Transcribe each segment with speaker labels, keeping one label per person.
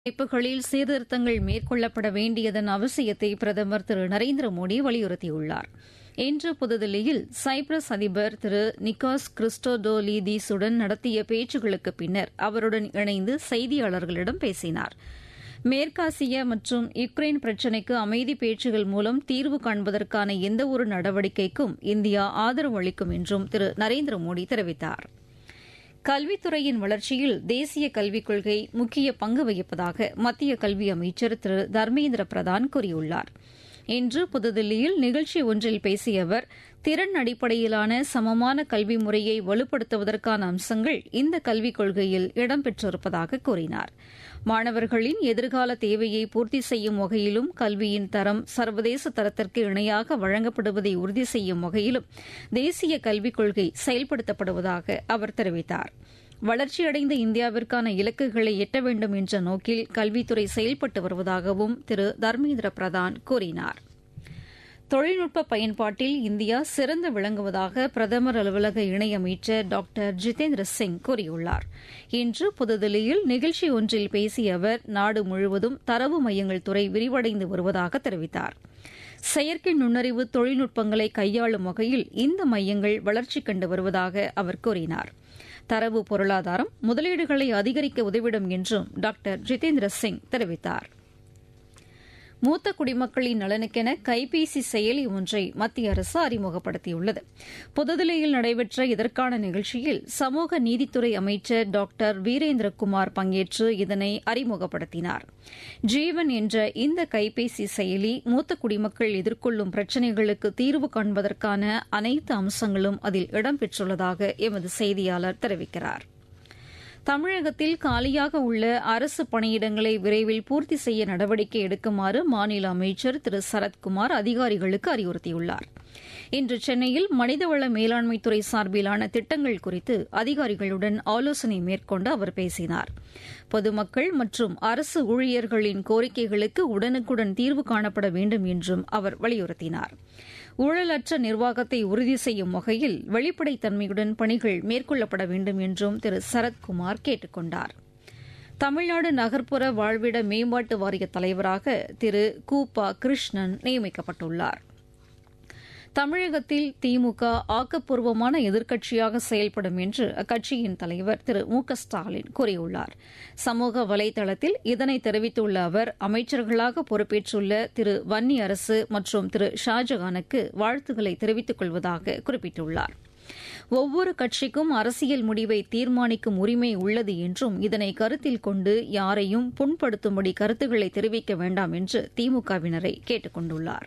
Speaker 1: அமைப்புகளில் சீர்திருத்தங்கள் மேற்கொள்ளப்பட வேண்டியதன் அவசியத்தை பிரதமர் திரு நரேந்திர மோடி வலியுறுத்தியுள்ளார் இன்று புதுதில்லியில் சைப்ரஸ் அதிபர் திரு நிக்காஸ் கிறிஸ்டோடோலிதீஸுடன் நடத்திய பேச்சுகளுக்கு பின்னர் அவருடன் இணைந்து செய்தியாளர்களிடம் பேசினார் மேற்காசிய மற்றும் யுக்ரைன் பிரச்சினைக்கு அமைதி பேச்சுகள் மூலம் தீர்வு காண்பதற்கான எந்தவொரு நடவடிக்கைக்கும் இந்தியா ஆதரவு அளிக்கும் என்றும் திரு நரேந்திர மோடி தெரிவித்தாா் கல்வித்துறையின் வளர்ச்சியில் தேசிய கல்விக் கொள்கை முக்கிய பங்கு வகிப்பதாக மத்திய கல்வி அமைச்சர் திரு தர்மேந்திர பிரதான் கூறியுள்ளார் இன்று புதுதில்லியில் நிகழ்ச்சி ஒன்றில் பேசிய அவர் திறன் அடிப்படையிலான சமமான கல்வி முறையை வலுப்படுத்துவதற்கான அம்சங்கள் இந்த கல்விக் கொள்கையில் இடம்பெற்றிருப்பதாக கூறினார் மாணவர்களின் எதிர்கால தேவையை பூர்த்தி செய்யும் வகையிலும் கல்வியின் தரம் சர்வதேச தரத்திற்கு இணையாக வழங்கப்படுவதை உறுதி செய்யும் வகையிலும் தேசிய கல்விக் கொள்கை செயல்படுத்தப்படுவதாக அவர் தெரிவித்தார் வளர்ச்சியடைந்த இந்தியாவிற்கான இலக்குகளை எட்ட வேண்டும் என்ற நோக்கில் கல்வித்துறை செயல்பட்டு வருவதாகவும் திரு தர்மேந்திர பிரதான் கூறினார் தொழில்நுட்ப பயன்பாட்டில் இந்தியா சிறந்து விளங்குவதாக பிரதமர் அலுவலக இணையமைச்சர் டாக்டர் ஜிதேந்திர சிங் கூறியுள்ளார் இன்று புதுதில்லியில் நிகழ்ச்சி ஒன்றில் பேசிய அவர் நாடு முழுவதும் தரவு மையங்கள் துறை விரிவடைந்து வருவதாக தெரிவித்தார் செயற்கை நுண்ணறிவு தொழில்நுட்பங்களை கையாளும் வகையில் இந்த மையங்கள் வளர்ச்சி கண்டு வருவதாக அவர் கூறினார் தரவு பொருளாதாரம் முதலீடுகளை அதிகரிக்க உதவிடும் என்றும் டாக்டர் ஜிதேந்திர சிங் தெரிவித்தாா் மூத்த குடிமக்களின் நலனுக்கென கைபேசி செயலி ஒன்றை மத்திய அரசு அறிமுகப்படுத்தியுள்ளது புதுதில்லியில் நடைபெற்ற இதற்கான நிகழ்ச்சியில் சமூக நீதித்துறை அமைச்சர் டாக்டர் வீரேந்திரகுமார் பங்கேற்று இதனை அறிமுகப்படுத்தினார் ஜீவன் என்ற இந்த கைபேசி செயலி மூத்த குடிமக்கள் எதிர்கொள்ளும் பிரச்சினைகளுக்கு தீர்வு காண்பதற்கான அனைத்து அம்சங்களும் அதில் இடம்பெற்றுள்ளதாக எமது செய்தியாளர் தெரிவிக்கிறார் தமிழகத்தில் காலியாக உள்ள அரசு பணியிடங்களை விரைவில் பூர்த்தி செய்ய நடவடிக்கை எடுக்குமாறு மாநில அமைச்சர் திரு சரத்குமார் அதிகாரிகளுக்கு அறிவுறுத்தியுள்ளார் இன்று சென்னையில் மனிதவள மேலாண்மைத்துறை சார்பிலான திட்டங்கள் குறித்து அதிகாரிகளுடன் ஆலோசனை மேற்கொண்டு அவர் பேசினார் பொதுமக்கள் மற்றும் அரசு ஊழியர்களின் கோரிக்கைகளுக்கு உடனுக்குடன் தீர்வு காணப்பட வேண்டும் என்றும் அவர் வலியுறுத்தினார் ஊழலற்ற நிர்வாகத்தை உறுதி செய்யும் வகையில் வெளிப்படைத்தன்மையுடன் பணிகள் மேற்கொள்ளப்பட வேண்டும் என்றும் திரு சரத்குமார் கேட்டுக் கொண்டார் தமிழ்நாடு நகர்ப்புற வாழ்விட மேம்பாட்டு வாரிய தலைவராக திரு கூபா கிருஷ்ணன் நியமிக்கப்பட்டுள்ளார் தமிழகத்தில் திமுக ஆக்கப்பூர்வமான எதிர்க்கட்சியாக செயல்படும் என்று அக்கட்சியின் தலைவர் திரு மு க ஸ்டாலின் கூறியுள்ளார் சமூக வலைதளத்தில் இதனை தெரிவித்துள்ள அவர் அமைச்சர்களாக பொறுப்பேற்றுள்ள திரு வன்னி அரசு மற்றும் திரு ஷாஜகானுக்கு வாழ்த்துக்களை தெரிவித்துக் கொள்வதாக குறிப்பிட்டுள்ளார் ஒவ்வொரு கட்சிக்கும் அரசியல் முடிவை தீர்மானிக்கும் உரிமை உள்ளது என்றும் இதனை கருத்தில் கொண்டு யாரையும் புண்படுத்தும்படி கருத்துக்களை தெரிவிக்க வேண்டாம் என்று திமுகவினரை கேட்டுக் கொண்டுள்ளாா்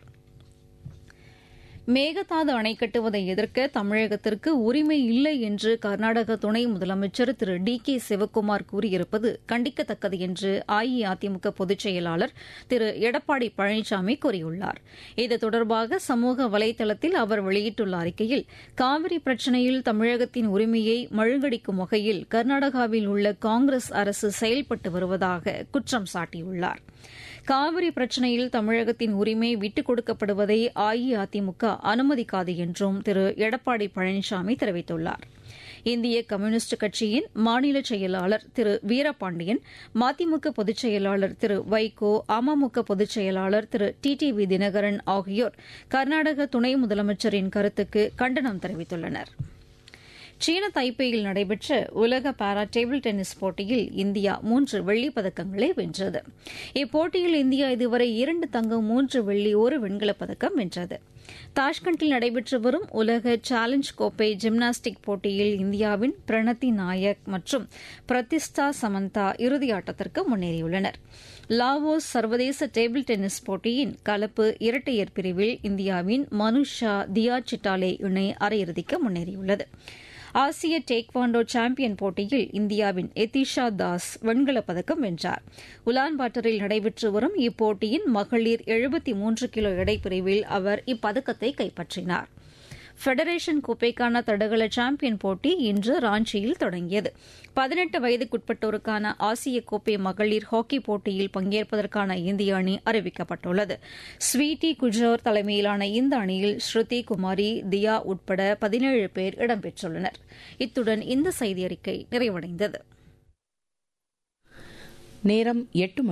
Speaker 1: மேகதாது அணை கட்டுவதை எதிர்க்க தமிழகத்திற்கு உரிமை இல்லை என்று கர்நாடக துணை முதலமைச்சர் திரு டி கே சிவக்குமார் கூறியிருப்பது கண்டிக்கத்தக்கது என்று அஇஅதிமுக பொதுச் செயலாளர் திரு எடப்பாடி பழனிசாமி கூறியுள்ளார் இது தொடர்பாக சமூக வலைதளத்தில் அவர் வெளியிட்டுள்ள அறிக்கையில் காவிரி பிரச்சினையில் தமிழகத்தின் உரிமையை மழுங்கடிக்கும் வகையில் கர்நாடகாவில் உள்ள காங்கிரஸ் அரசு செயல்பட்டு வருவதாக குற்றம் சாட்டியுள்ளார் காவிரி பிரச்சினையில் தமிழகத்தின் உரிமை விட்டுக் கொடுக்கப்படுவதை அஇஅதிமுக அனுமதிக்காது என்றும் திரு எடப்பாடி பழனிசாமி தெரிவித்துள்ளார் இந்திய கம்யூனிஸ்ட் கட்சியின் மாநில செயலாளர் திரு வீரபாண்டியன் மதிமுக பொதுச் செயலாளர் திரு வைகோ அமமுக பொதுச் செயலாளர் திரு டி டி வி தினகரன் ஆகியோர் கர்நாடக துணை முதலமைச்சரின் கருத்துக்கு கண்டனம் தெரிவித்துள்ளனா் சீன தைப்பேயில் நடைபெற்ற உலக பாரா டேபிள் டென்னிஸ் போட்டியில் இந்தியா மூன்று வெள்ளிப் பதக்கங்களை வென்றது இப்போட்டியில் இந்தியா இதுவரை இரண்டு தங்கம் மூன்று வெள்ளி ஒரு வெண்கலப் பதக்கம் வென்றது தாஷ்கண்டில் நடைபெற்று வரும் உலக சேலஞ்ச் கோப்பை ஜிம்னாஸ்டிக் போட்டியில் இந்தியாவின் பிரணத்தி நாயக் மற்றும் பிரதிஷ்டா சமந்தா இறுதியாட்டத்திற்கு முன்னேறியுள்ளனர் லாவோஸ் சர்வதேச டேபிள் டென்னிஸ் போட்டியின் கலப்பு இரட்டையர் பிரிவில் இந்தியாவின் மனுஷா தியா சிட்டாலே இணை அரையிறுதிக்கு முன்னேறியுள்ளது ஆசிய டேக்வாண்டோ சாம்பியன் போட்டியில் இந்தியாவின் எதிஷா தாஸ் வெண்கலப் பதக்கம் வென்றார் உலான்பாட்டரில் நடைபெற்று வரும் இப்போட்டியின் மகளிர் எழுபத்தி மூன்று கிலோ எடைப்பிரிவில் அவர் இப்பதக்கத்தை கைப்பற்றினார் ஃபெடரேஷன் கோப்பைக்கான தடகள சாம்பியன் போட்டி இன்று ராஞ்சியில் தொடங்கியது பதினெட்டு வயதுக்குட்பட்டோருக்கான ஆசிய கோப்பை மகளிர் ஹாக்கி போட்டியில் பங்கேற்பதற்கான இந்திய அணி அறிவிக்கப்பட்டுள்ளது ஸ்வீட்டி குஜோர் தலைமையிலான இந்த அணியில் ஸ்ருதி குமாரி தியா உட்பட பதினேழு பேர் இடம்பெற்றுள்ளனர் இத்துடன் இந்த செய்தியறிக்கை நிறைவடைந்தது
Speaker 2: நேரம் எட்டு மணி